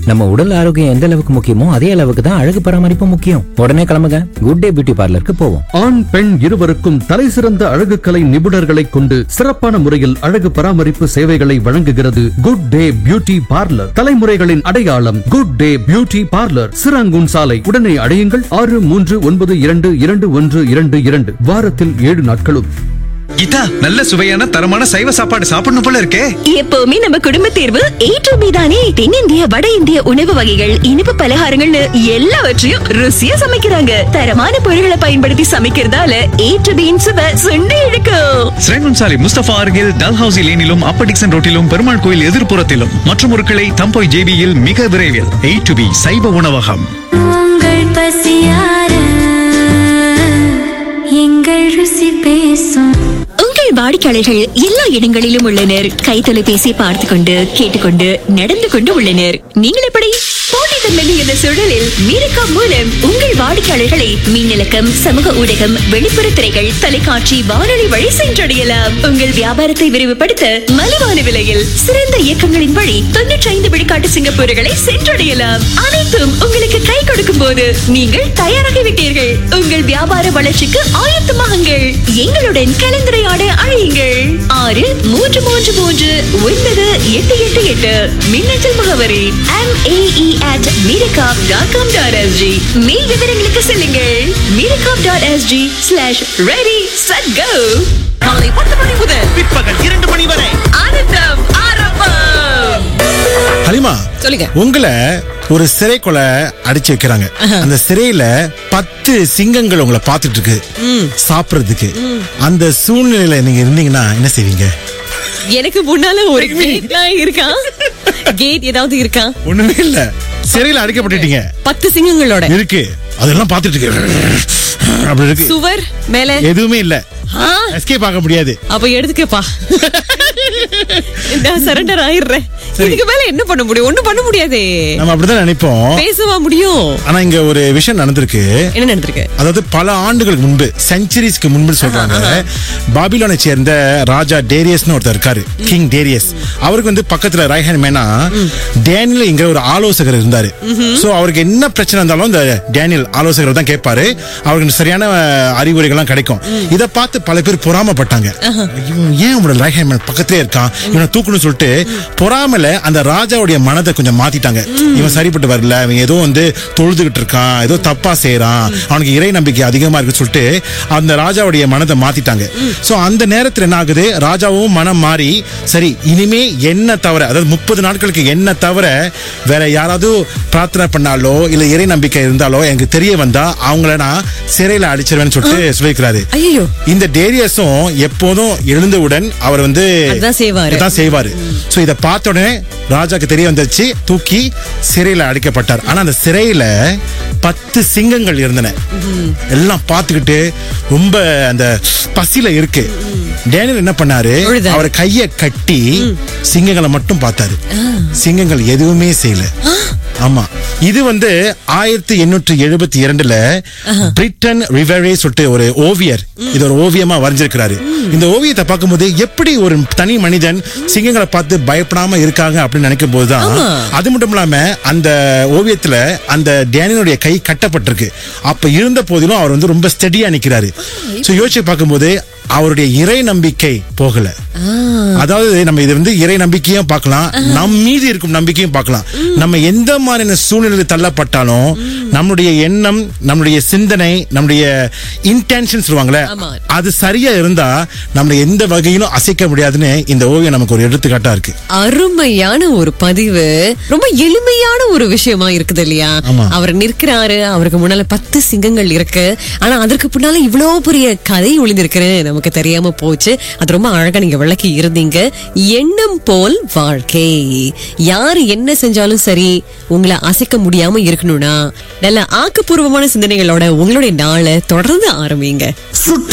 நம்ம உடல் ஆரோக்கியம் எந்த அளவுக்கு முக்கியமோ அதே அளவுக்கு தான் அழகு பராமரிப்பு முக்கியம் உடனே கிளம்புங்க குட் டே பியூட்டி பார்லருக்கு போவோம் ஆண் பெண் இருவருக்கும் தலைசிறந்த அழகுக்கலை நிபுணர்களைக் கொண்டு சிறப்பான முறையில் அழகு பராமரிப்பு சேவைகளை வழங்குகிறது குட் டே பியூட்டி பார்லர் தலைமுறைகளின் அடையாளம் good day beauty parlour Serangoon சாலை உடனே அடையுங்கள் ஆறு மூன்று ஒன்பது இரண்டு இரண்டு ஒன்று இரண்டு இரண்டு வாரத்தில் ஏழு நாட்களும் கீதா நல்ல சுவையான தரமான சைவ சாப்பாடு சாப்பிடணும் போல இருக்கே எப்பவுமே நம்ம குடும்ப தேர்வு ஏ டு பி தானே தென்னிந்திய வட இந்திய உணவு வகைகள் இனிப்பு பலகாரங்கள்னு எல்லாவற்றையும் ருசியா சமைக்கிறாங்க தரமான பொருட்களை பயன்படுத்தி சமைக்கிறதால ஏ டு பியின் சுவை சுண்டி இழுக்கும் ஸ்ரேங்குன்சாலி முஸ்தபா அருகில் டல்ஹவுசி லேனிலும் அப்பர் டிக்சன் ரோட்டிலும் பெருமாள் கோயில் எதிர்ப்புறத்திலும் மற்றும் ஒரு கிளை தம்போய் ஜேபியில் மிக விரைவில் எயிட் டு பி சைவ உணவகம் உங்கள் பசியார எங்கள் ருசி பேசும் உங்கள் வாடிக்கையாளர்கள் எல்லா இடங்களிலும் உள்ளனர் கைத்தொலைபேசி பார்த்து கொண்டு கேட்டுக்கொண்டு நடந்து கொண்டு உள்ளனர் நீங்கள் எப்படி போட்டித்தன்மை இந்த சூழலில் மீரக்கா மூலம் உங்கள் வாடிக்கையாளர்களை மின்னலக்கம் சமூக ஊடகம் வெளிப்புற திரைகள் தொலைக்காட்சி வானொலி வழி சென்றடையலாம் உங்கள் வியாபாரத்தை விரிவுபடுத்த மலிவான விலையில் சிறந்த இயக்கங்களின் வழி தொன்னூற்றி ஐந்து விழுக்காட்டு சிங்கப்பூர்களை சென்றடையலாம் அனைத்தும் உங்களுக்கு கை கொடுக்கும் போது நீங்கள் தயாராகிவிட்டீர்கள் உங்கள் வியாபார வளர்ச்சிக்கு ஆயத்தமாகுங்கள் எங்களுடன் கலந்துரையாட அழையுங்கள் ஆறு மூன்று மூன்று மூன்று ஒன்பது எட்டு எட்டு எட்டு மின்னஞ்சல் முகவரி M A E at meerakap dot com dot SG மேல் விவரங்களுக்கு செல்லுங்கள் meerakap dot SG slash ready set go காலை பத்து மணி முதல் பிற்பகல் இரண்டு மணி வரை ஆனந்தம் ஆரம்பம் ஹலிமா சொல்லுங்க. உங்களை ஒரு சிறைக்குள்ள அடைச்சு வைக்கிறாங்க அந்த சிறையில பத்து சிங்கங்கள் உங்களை பார்த்துட்டு இருக்கு சாப்பிடுறதுக்கு அந்த சூழ்நிலையில நீங்க இருந்தீங்கன்னா என்ன செய்வீங்க எனக்கு முன்னால ஒரு கேட்லாம் இருக்கா கேட் ஏதாவது இருக்கா ஒண்ணுமே இல்ல சிறையில அடைக்கப்பட்டுட்டீங்க பத்து சிங்கங்களோட இருக்கு அதெல்லாம் பார்த்துட்டு இருக்கு அப்படி இருக்கு சுவர் மேல எதுவுமே இல்ல ஆ, எஸ்கேப் ஆக முடியாது அப்ப எடுத்துக்கப்பா நான் சரண்டர் ஆயிடுறேன் சரி. இதுக்கு மேல என்ன பண்ண முடியும் ஒண்ணும் பண்ண முடியாதே நம்ம அப்படிதான் நினைப்போம் பேசவா முடியும் ஆனா இங்க ஒரு விஷயம் நடந்திருக்கு என்ன நடந்திருக்கு அதாவது பல ஆண்டுகளுக்கு முன்பு செஞ்சுரிஸ்க்கு முன்பு சொல்றாங்க பாபிலோனை சேர்ந்த ராஜா டேரியஸ்னு ஒருத்தர் இருக்காரு கிங் டேரியஸ் அவருக்கு வந்து பக்கத்துல ரைட் ஹேண்ட் மேனா டேனியல் இங்க ஒரு ஆலோசகர் இருந்தாரு சோ அவருக்கு என்ன பிரச்சனை இருந்தாலும் இந்த டேனியல் ஆலோசகர் தான் கேட்பாரு அவருக்கு சரியான அஹ், அறிவுரைகள்லாம் கிடைக்கும் இத பார்த்து பல பேர் பொறாமப்பட்டாங்க இவன் ஏன் உங்களோட ரைட் ஹேண்ட் மேன் பக்கத்திலே இருக்கான் இவனை தூக்கணும்னு சொல்லிட்டு பொறாமல அந்த ராஜாவுடைய மனதை கொஞ்சம் மாத்திட்டாங்க இவன் சரிப்பட்டு வரல இவன் ஏதோ வந்து தொழுதுகிட்டு இருக்கான் ஏதோ தப்பா செய்யறான் அவனுக்கு இறை நம்பிக்கை அதிகமா இருக்குன்னு சொல்லிட்டு அந்த ராஜாவுடைய மனதை மாத்திட்டாங்க சோ அந்த நேரத்துல என்ன ஆகுது ராஜாவும் மனம் மாறி சரி இனிமே என்ன தவிர அதாவது முப்பது நாட்களுக்கு என்ன தவிர வேற யாராவது பிரார்த்தனை பண்ணாலோ இல்ல இறை நம்பிக்கை இருந்தாலோ எனக்கு தெரிய வந்தா அவங்கள நான் சிறையில அடிச்சிருவேன்னு சொல்லிட்டு சொல்லியிருக்கிறாரு ஐயோ இந்த டேரியஸும் எப்போதும் எழுந்தவுடன் அவர் வந்து அதான் செய்வாரு. இதான் செய்வாரு சோ இத பார்த்த உடனே ராஜாக்கு தெரிய வந்துச்சு தூக்கி சிறையில அடைக்கப்பட்டார் ஆனா அந்த சிறையில பத்து சிங்கங்கள் இருந்தன எல்லாம் பார்த்துக்கிட்டு ரொம்ப அந்த பசியில இருக்கு டேனியல் என்ன பண்ணாரு தொழுதாரு. அவர் கைய கட்டி சிங்கங்களை மட்டும் பார்த்தாரு சிங்கங்கள் எதுவுமே செய்யல ஆமா இது வந்து ஆயிரத்தி எண்ணூற்றி எழுபத்தி இரண்டுல பிரிட்டன் ரிவரே சொல்லிட்டு ஒரு ஓவியர் இது ஒரு ஓவியமா வரைஞ்சிருக்கிறாரு இந்த ஓவியத்தை பார்க்கும்போது எப்படி ஒரு தனி மனிதன் சிங்கங்களை பார்த்து பயப்படாம இருக்காங்க அப்படின்னு நினைக்கும் போதுதான் அது மட்டும் இல்லாம அந்த ஓவியத்துல அந்த டேனியனுடைய கை கட்டப்பட்டிருக்கு அப்ப இருந்த போதிலும் அவர் வந்து ரொம்ப ஸ்டெடியா நிக்கிறாரு சோ யோசிச்சு பார்க்கும்போது அவருடைய இறை நம்பிக்கை போகல அதாவது நம்ம இது வந்து இறை நம்பிக்கையும் பார்க்கலாம் நம் மீது இருக்கும் நம்பிக்கையும் பார்க்கலாம் நம்ம எந்த மாதிரியான சூழ்நிலையில் தள்ளப்பட்டாலும் நம்மளுடைய எண்ணம் நம்மளுடைய சிந்தனை நம்முடைய இன்டென்ஷன் சொல்லுவாங்கல்ல ஆமா. அது சரியா இருந்தா நம்மள எந்த வகையிலும் அசைக்க முடியாதுன்னு இந்த ஓவியம் நமக்கு ஒரு எடுத்துக்காட்டா இருக்கு அருமையான ஒரு பதிவு ரொம்ப எளிமையான ஒரு விஷயமா இருக்குது இல்லையா ஆமா. அவர் நிற்கிறாரு அவருக்கு முன்னால பத்து சிங்கங்கள் இருக்கு ஆனா அதற்கு பின்னால இவ்வளவு பெரிய கதை ஒளிந்திருக்குன்னு நமக்கு தெரியாம போச்சு அது ரொம்ப அழகா நீங்க விளக்கி இருந்தீங்க எண்ணம் போல் வாழ்க்கை யாரு என்ன செஞ்சாலும் சரி உங்களை அசைக்க முடியாம இருக்கணும்னா நல்ல ஆக்கப்பூர்வமான சிந்தனைகளோட உங்களுடைய நாளை தொடர்ந்து ஆரம்பிங்க சுட்ட